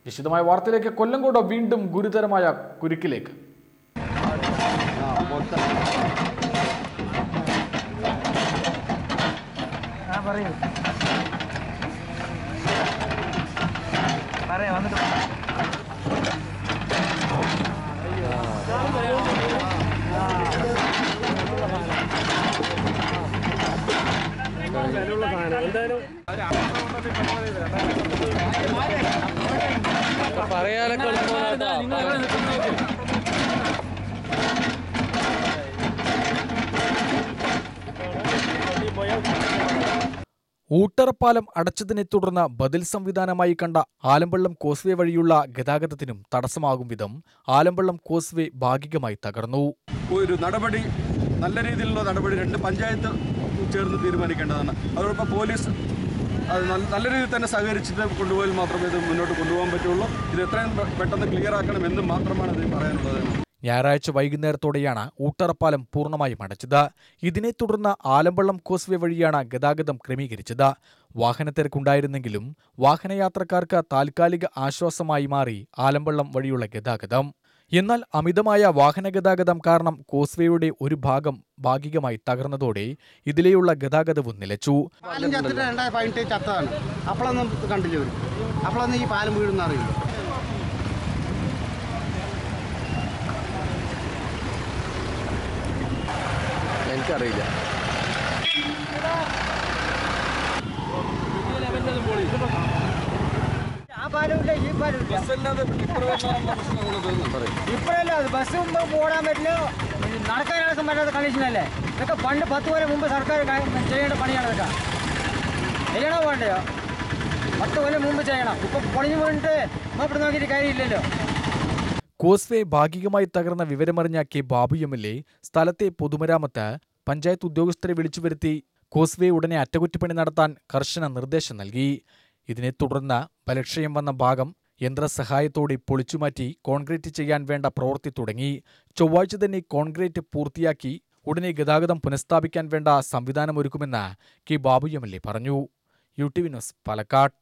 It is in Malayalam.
വിശദമായ വാർത്തയിലേക്ക് കൊല്ലങ്കോട് വീണ്ടും ഗുരുതരമായ കുരുക്കിലേക്ക് ആ പറയൂ പറയാ വന്നിട്ട് പറയാനൊക്കെ ഊട്ടറപ്പാലം അടച്ചതിനെ തുടർന്ന് ബദൽ സംവിധാനമായി കണ്ട ആലമ്പള്ളം കോസ്വേ വഴിയുള്ള ഗതാഗതത്തിനും തടസ്സമാകും വിധം ആലമ്പള്ളം കോസ്വേ ഭാഗികമായി തകർന്നു ഒരു നടപടി നല്ല രീതിയിലുള്ള നടപടി രണ്ട് പഞ്ചായത്ത് ചേർന്ന് തീരുമാനിക്കേണ്ടതാണ് അതോടൊപ്പം പോലീസ് അത് നല്ല നല്ല രീതിയിൽ തന്നെ സഹകരിച്ചിട്ട് കൊണ്ടുപോയാൽ മാത്രമേ ഇത് മുന്നോട്ട് കൊണ്ടുപോകാൻ പറ്റുള്ളൂ ഇത് എത്രയും പെ- പെട്ടെന്ന് ക്ലിയർ ആക്കണം എന്ന് മാത്രമാണ് ഇതിൽ പറയാനുള്ളത് ഞായറാഴ്ച വൈകുന്നേരത്തോടെയാണ് ഊട്ടറപ്പാലം പൂർണ്ണമായും അടച്ചത് ഇതിനെ തുടർന്ന് ആലമ്പള്ളം കോസ്വേ വഴിയാണ് ഗതാഗതം ക്രമീകരിച്ചത് വാഹനത്തിരക്കുണ്ടായിരുന്നെങ്കിലും വാഹനയാത്രക്കാർക്ക് താൽക്കാലിക ആശ്വാസമായി മാറി ആലമ്പള്ളം വഴിയുള്ള ഗതാഗതം എന്നാൽ അമിതമായ വാഹന ഗതാഗതം കാരണം കോസ്വേയുടെ ഒരു ഭാഗം ഭാഗികമായി തകർന്നതോടെ ഇതിലെയുള്ള ഗതാഗതവും നിലച്ചു പാലം ചത്തിട്ട് രണ്ടായിരത്തി പതിനെട്ട് ചത്തതാണ് അപ്പോഴൊന്നും കണ്ടില്ല ഇവർ അപ്പോഴൊന്നും ഈ പാലം വീഴുന്ന അറിയില്ല എനിക്കറിയില്ല ആ പാലമില്ല ഈ പാലമില്ല ഇപ്പോഴല്ല അത് ബസ് മുമ്പ് ഓടാൻ പറ്റില്ല നടക്കാനടക്കം പറ്റാത്ത കണ്ടീഷനല്ലേ ഇതൊക്കെ പണ്ട് പത്ത് കൊല്ലം മുമ്പ് സർക്കാർ ക- ചെയ്യേണ്ട പണിയാണ് ഇതൊക്കെ ചെയ്യണോ വേണ്ടയോ പത്ത് കൊല്ലം മുമ്പ് ചെയ്യണം ഇപ്പൊ പൊളിഞ്ഞു പോയിട്ട് ഇവിടെ നോക്കിയിട്ട് കാര്യമില്ലല്ലോ കോസ്വേ ഭാഗികമായി തകർന്ന വിവരമറിഞ്ഞ K Babu M L A സ്ഥലത്തെ പൊതുമരാമത്ത് പഞ്ചായത്ത് ഉദ്യോഗസ്ഥരെ വിളിച്ചുവരുത്തി കോസ്വേ ഉടനെ അറ്റകുറ്റപ്പണി നടത്താൻ കർശന നിർദ്ദേശം നൽകി ഇതിനെ തുടർന്ന് ബലക്ഷയം വന്ന ഭാഗം യന്ത്രസഹായത്തോടെ പൊളിച്ചുമാറ്റി കോൺക്രീറ്റ് ചെയ്യാൻ വേണ്ട പ്രവൃത്തി തുടങ്ങി ചൊവ്വാഴ്ച തന്നെ കോൺക്രീറ്റ് പൂർത്തിയാക്കി ഉടനെ ഗതാഗതം പുനഃസ്ഥാപിക്കാൻ വേണ്ട സംവിധാനമൊരുക്കുമെന്ന് K Babu M L A പറഞ്ഞു U T V news Palakkad